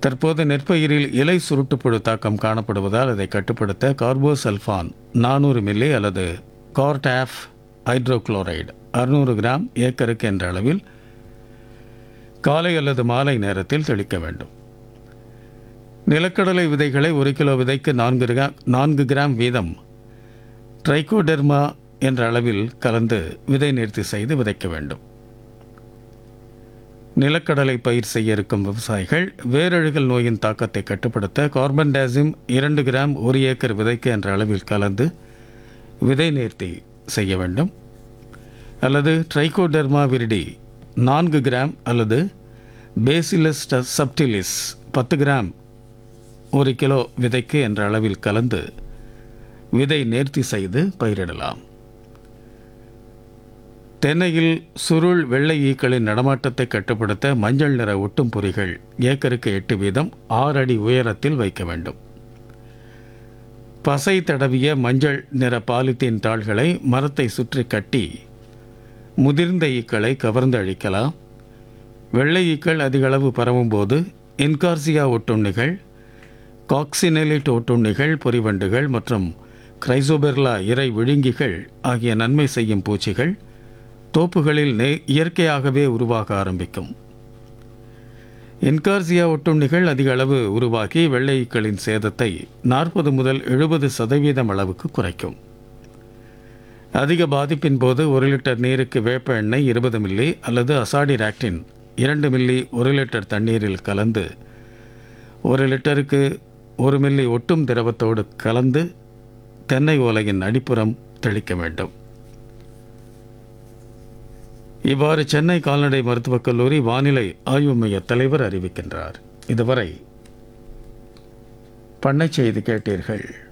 தற்போது நெற்பயிரில் இலை சுருட்டுப்புழு தாக்கம் காணப்படுவதால் அதை கட்டுப்படுத்த கார்போசல்ஃபான் நானூறு மில்லி அல்லது கார்டாஃப் ஹைட்ரோகுளோரைடு அறுநூறு கிராம் ஏக்கருக்கு என்ற அளவில் காலை அல்லது மாலை நேரத்தில் தெளிக்க வேண்டும் நிலக்கடலை விதைகளை ஒரு கிலோ விதைக்கு நான்கு கிராம் நான்கு கிராம் வீதம் ட்ரைகோடெர்மா என்ற அளவில் கலந்து விதை நேர்த்தி செய்து விதைக்க வேண்டும் நிலக்கடலை பயிர் செய்ய இருக்கும் விவசாயிகள் வேரழுகல் நோயின் தாக்கத்தை கட்டுப்படுத்த கார்பன் டேசிம் இரண்டு கிராம் ஒரு ஏக்கர் விதைக்கு என்ற அளவில் கலந்து விதை நேர்த்தி செய்ய வேண்டும் அல்லது ட்ரைகோடெர்மா விரிடி நான்கு கிராம் அல்லது பேசிலஸ் சப்டிலிஸ் பத்து கிராம் ஒரு கிலோ விதைக்கு என்ற அளவில் கலந்து விதை நேர்த்தி செய்து பயிரிடலாம் தென்னையில் சுருள் வெள்ளை ஈக்களின் நடமாட்டத்தை கட்டுப்படுத்த மஞ்சள் நிற ஒட்டும் பொறிகள் ஏக்கருக்கு எட்டு வீதம் ஆறு அடி உயரத்தில் வைக்க வேண்டும் பசை தடவிய மஞ்சள் நிற பாலித்தீன் தாள்களை மரத்தை சுற்றி கட்டி முதிர்ந்த ஈக்களை கவர்ந்து அழிக்கலாம் வெள்ளை ஈக்கள் அதிகளவு பரவும்போது இன்கார்சியா ஒட்டுண்ணிகள் காக்சினெலிட் ஒட்டுண்ணிகள் பொறிவண்டுகள் மற்றும் கிரைசோபெர்லா இறை விழுங்கிகள் ஆகிய நன்மை செய்யும் பூச்சிகள் தோப்புகளில் நே இயற்கையாகவே உருவாக ஆரம்பிக்கும் இன்கார்சியா ஒட்டுண்ணிகள் அதிக அளவு உருவாக்கி வெள்ளை ஈக்களின் சேதத்தை நாற்பது முதல் எழுபது சதவீதம் அளவுக்கு குறைக்கும் அதிக பாதிப்பின் போது ஒரு லிட்டர் நீருக்கு வேப்ப எண்ணெய் இருபது மில்லி அல்லது அசாடிராக்டின் இரண்டு மில்லி ஒரு லிட்டர் தண்ணீரில் கலந்து ஒரு லிட்டருக்கு ஒரு மில்லி ஒட்டும் திரவத்தோடு கலந்து தென்னை ஓலையின் அடிப்புறம் தெளிக்க வேண்டும் இவ்வாறு சென்னை கால்நடை மருத்துவக் கல்லூரி வானிலை ஆய்வு மைய தலைவர் அறிவிக்கின்றார் இதுவரை பண்ணைச் செய்தி கேட்டீர்கள்